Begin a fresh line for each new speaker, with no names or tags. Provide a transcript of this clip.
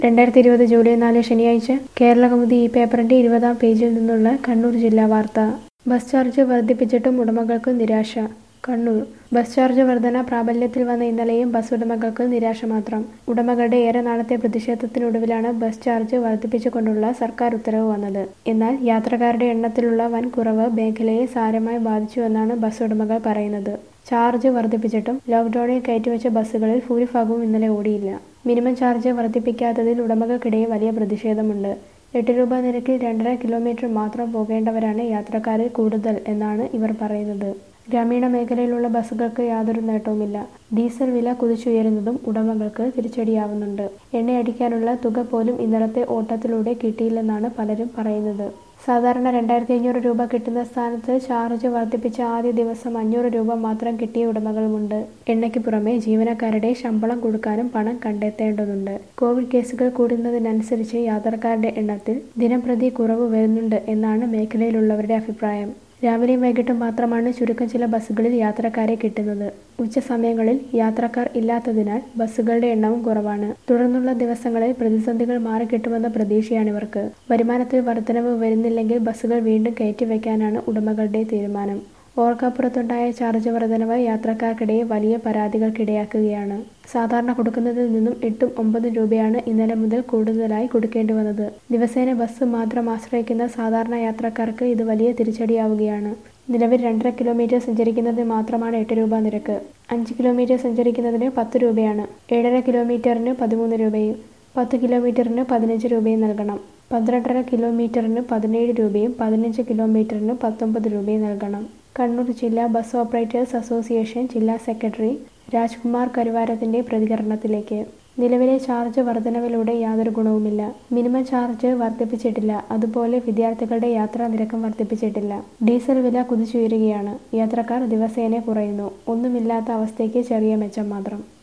രണ്ടായിരത്തി ഇരുപത് ജൂലൈ നാല് ശനിയാഴ്ച കേരളകൗമുദി ഈ പേപ്പറിന്റെ ഇരുപതാം പേജിൽ നിന്നുള്ള കണ്ണൂർ ജില്ലാ വാർത്ത ബസ് ചാർജ് വർദ്ധിപ്പിച്ചിട്ടും ഉടമകൾക്ക് നിരാശ കണ്ണൂർ ബസ് ചാർജ് വർധന പ്രാബല്യത്തിൽ വന്ന ഇന്നലെയും ബസ് ഉടമകൾക്ക് നിരാശ മാത്രം ഉടമകളുടെ ഏറെ നാളത്തെ പ്രതിഷേധത്തിനൊടുവിലാണ് ബസ് ചാർജ് വർദ്ധിപ്പിച്ചുകൊണ്ടുള്ള സർക്കാർ ഉത്തരവ് വന്നത് എന്നാൽ യാത്രക്കാരുടെ എണ്ണത്തിലുള്ള വൻ കുറവ് മേഖലയെ സാരമായി ബാധിച്ചുവെന്നാണ് ബസ് ഉടമകൾ പറയുന്നത് ചാർജ് വർദ്ധിപ്പിച്ചിട്ടും ലോക്ക്ഡൌണിൽ കയറ്റിവെച്ച ബസ്സുകളിൽ ഭൂരിഭാഗവും ഇന്നലെ ഓടിയില്ല മിനിമം ചാർജ് വർദ്ധിപ്പിക്കാത്തതിൽ ഉടമകൾക്കിടയിൽ വലിയ പ്രതിഷേധമുണ്ട് എട്ട് രൂപ നിരക്കിൽ രണ്ടര കിലോമീറ്റർ മാത്രം പോകേണ്ടവരാണ് യാത്രക്കാരിൽ കൂടുതൽ എന്നാണ് ഇവർ പറയുന്നത് ഗ്രാമീണ മേഖലയിലുള്ള ബസ്സുകൾക്ക് യാതൊരു നേട്ടവുമില്ല ഡീസൽ വില കുതിച്ചുയരുന്നതും ഉടമകൾക്ക് തിരിച്ചടിയാവുന്നുണ്ട് എണ്ണയടിക്കാനുള്ള തുക പോലും ഇന്നലത്തെ ഓട്ടത്തിലൂടെ കിട്ടിയില്ലെന്നാണ് പലരും പറയുന്നത് സാധാരണ രണ്ടായിരത്തി അഞ്ഞൂറ് രൂപ കിട്ടുന്ന സ്ഥാനത്ത് ചാർജ് വർദ്ധിപ്പിച്ച ആദ്യ ദിവസം അഞ്ഞൂറ് രൂപ മാത്രം കിട്ടിയ ഉടമകളുമുണ്ട് എണ്ണയ്ക്ക് പുറമെ ജീവനക്കാരുടെ ശമ്പളം കൊടുക്കാനും പണം കണ്ടെത്തേണ്ടതുണ്ട് കോവിഡ് കേസുകൾ കൂടുന്നതിനനുസരിച്ച് യാത്രക്കാരുടെ എണ്ണത്തിൽ ദിനംപ്രതി കുറവ് വരുന്നുണ്ട് എന്നാണ് മേഖലയിലുള്ളവരുടെ അഭിപ്രായം രാവിലെയും വൈകിട്ടും മാത്രമാണ് ചുരുക്കം ചില ബസ്സുകളിൽ യാത്രക്കാരെ കിട്ടുന്നത് ഉച്ച സമയങ്ങളിൽ യാത്രക്കാർ ഇല്ലാത്തതിനാൽ ബസ്സുകളുടെ എണ്ണവും കുറവാണ് തുടർന്നുള്ള ദിവസങ്ങളിൽ പ്രതിസന്ധികൾ മാറിക്കിട്ടുമെന്ന പ്രതീക്ഷയാണിവർക്ക് വരുമാനത്തിൽ വർധനവ് വരുന്നില്ലെങ്കിൽ ബസ്സുകൾ വീണ്ടും കയറ്റിവെക്കാനാണ് ഉടമകളുടെ തീരുമാനം ഓർക്കാപ്പുറത്തുണ്ടായ ചാർജ് വർധനവ് യാത്രക്കാർക്കിടയിൽ വലിയ പരാതികൾക്കിടയാക്കുകയാണ് സാധാരണ കൊടുക്കുന്നതിൽ നിന്നും എട്ടും ഒമ്പതും രൂപയാണ് ഇന്നലെ മുതൽ കൂടുതലായി കൊടുക്കേണ്ടി വന്നത് ദിവസേന ബസ് മാത്രം ആശ്രയിക്കുന്ന സാധാരണ യാത്രക്കാർക്ക് ഇത് വലിയ തിരിച്ചടിയാവുകയാണ് നിലവിൽ രണ്ടര കിലോമീറ്റർ സഞ്ചരിക്കുന്നതിന് മാത്രമാണ് എട്ട് രൂപ നിരക്ക് അഞ്ച് കിലോമീറ്റർ സഞ്ചരിക്കുന്നതിന് പത്ത് രൂപയാണ് ഏഴര കിലോമീറ്ററിന് പതിമൂന്ന് രൂപയും പത്ത് കിലോമീറ്ററിന് പതിനഞ്ച് രൂപയും നൽകണം പന്ത്രണ്ടര കിലോമീറ്ററിന് പതിനേഴ് രൂപയും പതിനഞ്ച് കിലോമീറ്ററിന് പത്തൊമ്പത് രൂപയും നൽകണം കണ്ണൂർ ജില്ലാ ബസ് ഓപ്പറേറ്റേഴ്സ് അസോസിയേഷൻ ജില്ലാ സെക്രട്ടറി രാജ്കുമാർ കരുവാരത്തിന്റെ പ്രതികരണത്തിലേക്ക് നിലവിലെ ചാർജ് വർധനവിലൂടെ യാതൊരു ഗുണവുമില്ല മിനിമം ചാർജ് വർദ്ധിപ്പിച്ചിട്ടില്ല അതുപോലെ വിദ്യാർത്ഥികളുടെ യാത്രാ നിരക്കും വർദ്ധിപ്പിച്ചിട്ടില്ല ഡീസൽ വില കുതിച്ചുയരുകയാണ് യാത്രക്കാർ ദിവസേന കുറയുന്നു ഒന്നുമില്ലാത്ത അവസ്ഥയ്ക്ക് ചെറിയ മെച്ചം മാത്രം